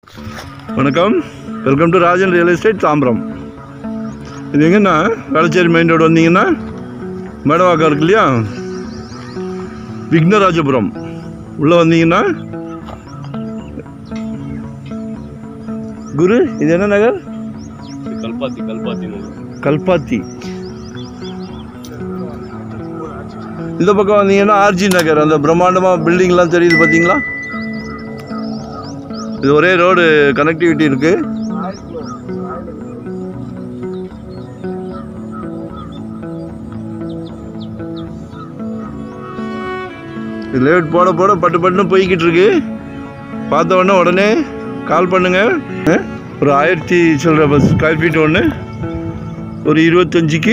வணக்கம் welcome to Rajan real estate Tambaram இது எங்கன்னா வேளச்சேரி மெயின் ரோடு வந்தீங்கன்னா மேடவாக்கம் இருக்கு இல்லையா விக்னராஜபுரம் உள்ளே வந்தீங்கன்னா குரு இது என்ன நகர் கல்பாத்தி கல்பாத்தி நூல் கல்பாத்தி இந்த பக்கம் வந்தீங்கன்னா ஆர்ஜி நகர் அந்த பிரம்மாண்டமாக பில்டிங்லாம் தெரியுது பார்த்தீங்களா இது ஒரே ரோடு கனெக்டிவிட்டி இருக்கு இது லேட் போட போட பட்டு பட்டுன்னு போய்கிட்டு இருக்கு பார்த்த உடனே உடனே கால் பண்ணுங்க அஹ், ஒரு ஆயிரத்தி சில்லற பஸ் ஸ்கொயர் ஃபீட் ஒன்று ஒரு இருபத்தஞ்சிக்கு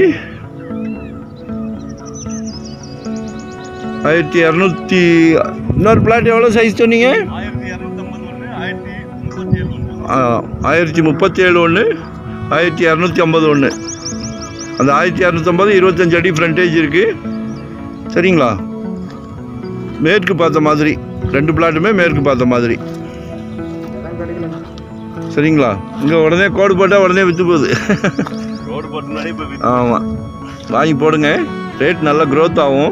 ஆயிரத்தி இரநூத்தி இன்னொரு பிளாட் எவ்வளோ சைஸ் சொன்னீங்க ஆயிரத்தி இரநூத்தம்பது ஒன்று ஆயிரத்தி முப்பத்தி ஏழு ஒன்று ஆ, ஆயிரத்தி முப்பத்தி ஏழு ஒன்று ஆயிரத்தி இரநூத்தி ஐம்பது ஒன்று அந்த ஆயிரத்தி இரநூத்தம்பது இருபத்தஞ்சு அடி ஃப்ரண்டேஜ் இருக்குது சரிங்களா மேற்கு பார்த்த மாதிரி ரெண்டு பிளாட்டுமே மேற்கு பார்த்த மாதிரி சரிங்களா இங்கே உடனே கோடு போட்டால் உடனே விற்று போகுது ரோடு போட்டுனாலே இப்போ ஆமாம் வாங்கி போடுங்க ரேட் நல்லா growth ஆகும்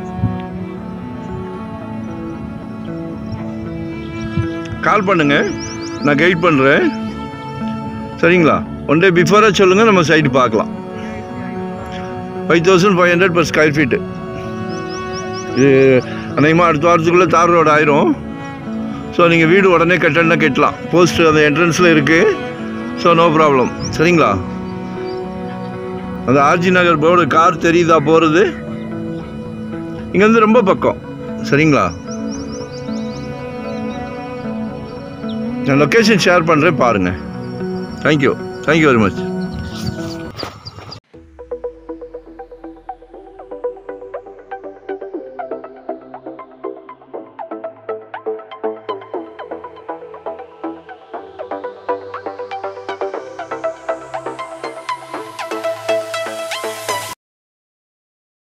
கால் பண்ணுங்க நான் கைட் பண்ணுறேன் சரிங்களா ஒன் டே பிஃபோராக சொல்லுங்கள் நம்ம சைட்டு பார்க்கலாம் five thousand five hundred per square feet இது அநேகமாக அடுத்த வாரத்துக்குள்ளே தார் ரோடு ஆயிரும் ஸோ நீங்கள் வீடு உடனே கட்டணும்னா கட்டலாம் போஸ்ட் அந்த என்ட்ரன்ஸில் இருக்குது ஸோ நோ ப்ராப்ளம் சரிங்களா அந்த ஆர்ஜி நகர் போர்டு கார் தெரியுதா போகிறது இங்கேருந்து ரொம்ப பக்கம் சரிங்களா நான் லொக்கேஷன் ஷேர் பண்ணுறேன் பாருங்கள் தேங்க்யூ தேங்க்யூ வெரி மச்